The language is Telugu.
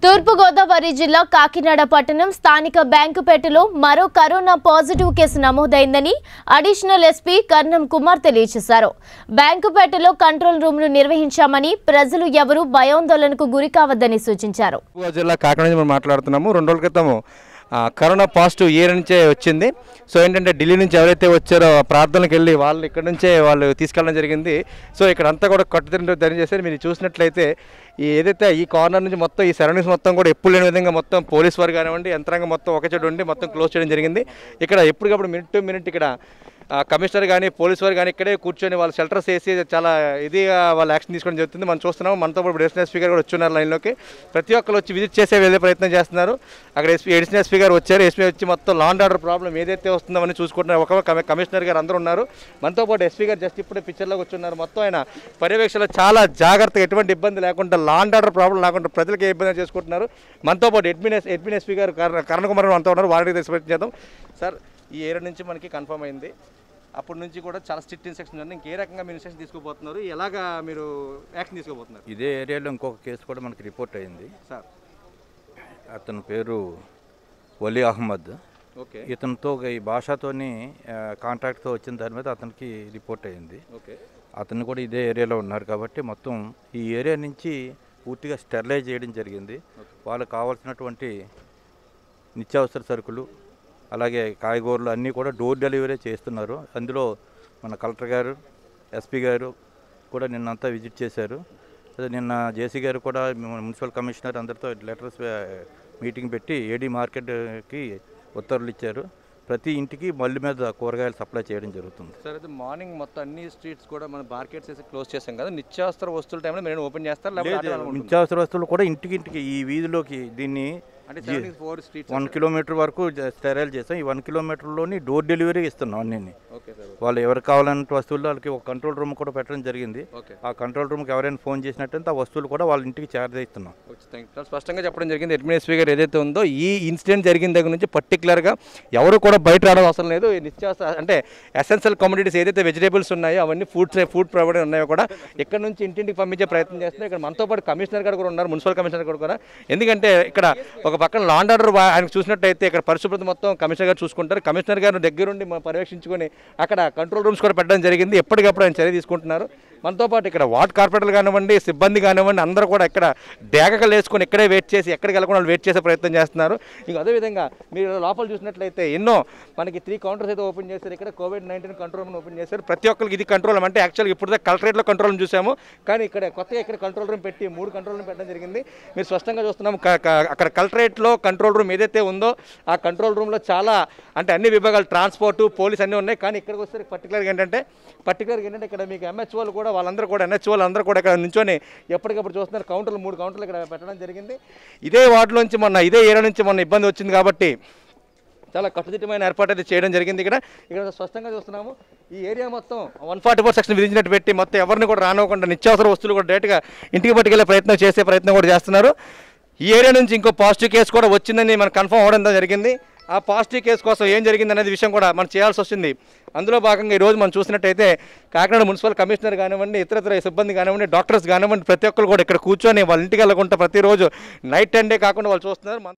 తూర్పుగోదావరి జిల్లా కాకినాడ పట్టణం స్థానిక బ్యాంకుపేటలో మరో కరోనా పాజిటివ్ కేసు నమోదైందని అడిషనల్ ఎస్పీ కర్ణం కుమార్ తెలియజేశారు బ్యాంకుపేటలో కంట్రోల్ రూమ్ను నిర్వహించామని ప్రజలు ఎవరూ భయాందోళనకు గురి కావద్దని సూచించారు తూర్పుగోదావరి జిల్లా కాకినాడ నుంచి మనం మాట్లాడుతున్నాము రెండు రోజుల క్రితం ఆ, కరోనా పాజిటివ్ ఇయర్ నుంచే వచ్చింది సో ఏంటంటే ఢిల్లీ నుంచి ఎవరైతే వచ్చారో ఆ ప్రార్థనలకు వెళ్ళి వాళ్ళు ఇక్కడ నుంచే వాళ్ళు తీసుకెళ్ళడం జరిగింది సో ఇక్కడ అంతా కూడా కట్టుదిరి ధరి చేశారు మీరు చూసినట్లయితే ఈ ఏదైతే ఈ కార్నర్ నుంచి మొత్తం ఈ సరౌండింగ్స్ మొత్తం కూడా ఎప్పుడు లేని విధంగా మొత్తం పోలీస్ వారు కానివ్వండి యంత్రాంగం మొత్తం ఒక చోట ఉండి మొత్తం క్లోజ్ చేయడం జరిగింది ఇక్కడ ఎప్పటికప్పుడు మినిట్ టు మినిట్ ఇక్కడ ఆ, కమిషనర్ కానీ పోలీస్ వారు కానీ ఇక్కడే కూర్చొని వాళ్ళు షెల్టర్స్ వేసి చాలా ఇదిగా వాళ్ళు యాక్షన్ తీసుకోవడం జరుగుతుంది మనం చూస్తున్నాం మనతో పాటు ఎడిషనల్ స్పీకర్ కూడా వచ్చున్నారు లైన్లోకి ప్రతి ఒక్కరు వచ్చి విజిట్ చేసే వెళ్ళే ప్రయత్నం చేస్తున్నారు అక్కడ ఎస్పీ ఎడిషనల్ స్పీకర్ వచ్చారు ఎస్పీ వచ్చి మొత్తం లాండ్ ఆర్డర్ ప్రాబ్లం ఏదైతే వస్తుందో అని చూసుకుంటున్నారు ఒక కమి- కమిషనర్ గారు అందరూ ఉన్నారు మనతో పాటు ఎస్పీ గారు జస్ట్ ఇప్పుడే పిక్చర్లోకి వచ్చున్నారు మొత్తం ఆయన పర్యవేక్షణలో చాలా జాగ్రత్తగా ఎటువంటి ఇబ్బంది లేకుండా లాండ్ ఆర్డర్ ప్రాబ్లం లేకుండా ప్రజలకు ఏ ఇబ్బంది చేసుకుంటున్నారు మనతో పాటు అడ్మిన్ అడ్మిన్ ఎస్పీ గారు కరణ్ కరణ్ కుమార్ మనతో ఉన్నారు వారికి తెలిసి ప్రయత్నం చేద్దాం సార్ ఈ ఏరియా నుంచి మనకి కన్ఫర్మ్ అయింది అప్పటి నుంచి కూడా చాలా స్ట్రిక్ట్ ఇన్స్ట్రక్షన్ ఉంది ఇంకే రకంగా మీరు ఇన్స్ట్రక్షన్ తీసుకోబోతున్నారు ఎలాగా మీరు యాక్షన్ తీసుకోబోతున్నారు ఇదే ఏరియాలో ఇంకొక కేసు కూడా మనకి రిపోర్ట్ అయింది సార్ అతని పేరు వలీ అహ్మద్ ఓకే ఇతనితో ఈ భాషతోని కాంట్రాక్ట్తో వచ్చిన దాని మీద అతనికి రిపోర్ట్ అయింది ఓకే అతను కూడా ఇదే ఏరియాలో ఉన్నారు కాబట్టి మొత్తం ఈ ఏరియా నుంచి పూర్తిగా స్టెరిలైజ్ చేయడం జరిగింది వాళ్ళకి కావాల్సినటువంటి నిత్యావసర సరుకులు అలాగే కాయగూరలు అన్నీ కూడా డోర్ డెలివరీ చేస్తున్నారు అందులో మన కలెక్టర్ గారు ఎస్పీ గారు కూడా నిన్నంతా విజిట్ చేశారు అదే నిన్న జేసీ గారు కూడా మన మున్సిపల్ కమిషనర్ అందరితో లెటర్స్ మీటింగ్ పెట్టి ఏడీ మార్కెట్కి ఉత్తర్వులు ఇచ్చారు ప్రతి ఇంటికి మల్లి మీద కూరగాయలు సప్లై చేయడం జరుగుతుంది సార్ అయితే మార్నింగ్ మొత్తం అన్ని స్ట్రీట్స్ కూడా మన మార్కెట్స్ వేసి క్లోజ్ చేసాం కదా నిత్యావసర వస్తువుల టైంలో మీరు ఓపెన్ చేస్తారు లేకపోతే అటు వెళ్ళాలి అనుకుంటున్నారా? నిత్యావసర వస్తువులు కూడా ఇంటికి ఇంటికి ఈ వీధిలోకి దీన్ని అంటే surrounding four streets one kilometre వరకు స్టెరైల్ చేస్తాం ఈ వన్ కిలోమీటర్లోని డోర్ డెలివరీ ఇస్తున్నాం అన్నీ ఓకే సార్ వాళ్ళు ఎవరికి కావాలన్న వస్తువులు వాళ్ళకి ఒక కంట్రోల్ రూమ్ కూడా పెట్టడం జరిగింది ఓకే ఆ కంట్రోల్ రూమ్కి ఎవరైనా ఫోన్ చేసినట్టయితే ఆ వస్తువులు కూడా వాళ్ళ ఇంటికి చేరదీస్తున్నాం ఓకే థ్యాంక్ యూ. చాలా స్పష్టంగా చెప్పడం జరిగింది అడ్మినిస్ట్రేటివ్ గారు ఏదైతే ఉందో ఈ ఇన్సిడెంట్ జరిగిన దగ్గర నుంచి పర్టికులర్గా ఎవరు కూడా బయట రావడం అవసరం లేదు ఈ నిత్యావసర అంటే ఎసెన్షియల్ కమ్యూనిటీస్ ఏదైతే వెజిటేబుల్స్ ఉన్నాయో అవన్నీ ఫుడ్ ఫుడ్ ప్రొవైడ్ ఉన్నాయో కూడా ఇక్కడ నుంచి ఇంటింటికి పంపించే ప్రయత్నం చేస్తున్నారు ఇక్కడ మనతో పాటు కమిషనర్ గారు కూడా ఉన్నారు మున్సిపల్ కమిషనర్ గారు కూడా ఎందుకంటే ఇక్కడ ఒక పక్కన లాండ్ ఆర్డర్ ఆయన చూసినట్టయితే ఇక్కడ పరిశుభ్రత మొత్తం కమిషనర్ గారు చూసుకుంటారు కమిషనర్ గారు దగ్గరుండి మ- పర్యవేక్షించుకొని అక్కడ కంట్రోల్ రూమ్స్ కూడా పెట్టడం జరిగింది ఎప్పటికప్పుడు ఆయన చర్య తీసుకుంటున్నారు మనతో పాటు ఇక్కడ వార్డ్ కార్పొరేటర్లు కానివ్వండి సిబ్బంది కానివ్వండి అందరూ కూడా ఇక్కడ డేగకలు వేసుకొని ఇక్కడే వెయిట్ చేసి ఎక్కడికి వెళ్ళకుండా వాళ్ళు వెయిట్ చేసే ప్రయత్నం చేస్తున్నారు ఇంకా అదేవిధంగా మీరు లోపల చూసినట్లయితే ఎన్నో మనకి త్రీ కౌంటర్స్ అయితే ఓపెన్ చేశారు ఇక్కడ COVID nineteen control room open చేశారు ప్రతి ఒక్కరికి ఇది కంట్రోల్ రూమ్ అంటే యాక్చువల్గా ఇప్పుడు కలెక్టరేట్లో కంట్రోల్ రూమ్ చూసాము కానీ ఇక్కడ కొత్తగా ఇక్కడ కంట్రోల్ రూమ్ పెట్టి మూడు కంట్రోల్ రూమ్ పెట్టడం జరిగింది మీరు స్పష్టంగా చూస్తున్నాము క- క- అక్కడ కలెక్టరేట్లో కంట్రోల్ రూమ్ ఏదైతే ఉందో ఆ కంట్రోల్ రూమ్లో చాలా అంటే అన్ని విభాగాలు ట్రాన్స్పోర్ట్ పోలీస్ అన్నీ ఉన్నాయి కానీ ఇక్కడికి వస్తే పర్టికులర్గా ఏంటంటే పర్టికులర్గా ఏంటంటే ఇక్కడ మీకు ఎంహెచ్ఓలు కూడా వాళ్ళందరూ కూడా ఎన్హెచ్ఓలు అందరూ కూడా ఇక్కడ నుంచొని ఎప్పటికప్పుడు చూస్తున్నారు కౌంటర్లు మూడు కౌంటర్లు ఇక్కడ పెట్టడం జరిగింది ఇదే వార్డులోంచి మొన్న ఇదే ఏరియా నుంచి మొన్న ఇబ్బంది వచ్చింది కాబట్టి చాలా కట్టుదిట్టమైన ఏర్పాటు అయితే చేయడం జరిగింది ఇక్కడ ఇక్కడ స్పష్టంగా చూస్తున్నాము ఈ ఏరియా మొత్తం వన్ ఫార్టీ ఫోర్ సెక్షన్ విధించినట్టు పెట్టి మొత్తం ఎవరిని కూడా రానివ్వకుండా నిత్యావసర వస్తువులు కూడా డైరెక్ట్గా ఇంటికి పట్టుకెళ్ళే ప్రయత్నం చేసే ప్రయత్నం కూడా చేస్తున్నారు ఈ ఏరియా నుంచి ఇంకో పాజిటివ్ కేసు కూడా వచ్చిందని మనకు కన్ఫర్మ్ అవ్వడం జరిగింది ఆ పాజిటివ్ కేసు కోసం ఏం జరిగింది అనేది విషయం కూడా మనం చేయాల్సి వస్తుంది అందులో భాగంగా ఈరోజు మనం చూసినట్టయితే కాకినాడ మున్సిపల్ కమిషనర్ కానివ్వండి ఇతరత్ర సిబ్బంది కానివ్వండి డాక్టర్స్ కానివ్వండి ప్రతి ఒక్కరు కూడా ఇక్కడ కూర్చొని వాళ్ళ ఇంటికి వెళ్ళకుండా ప్రతిరోజు నైట్ టెన్ డే కాకుండా వాళ్ళు చూస్తున్నారు మన-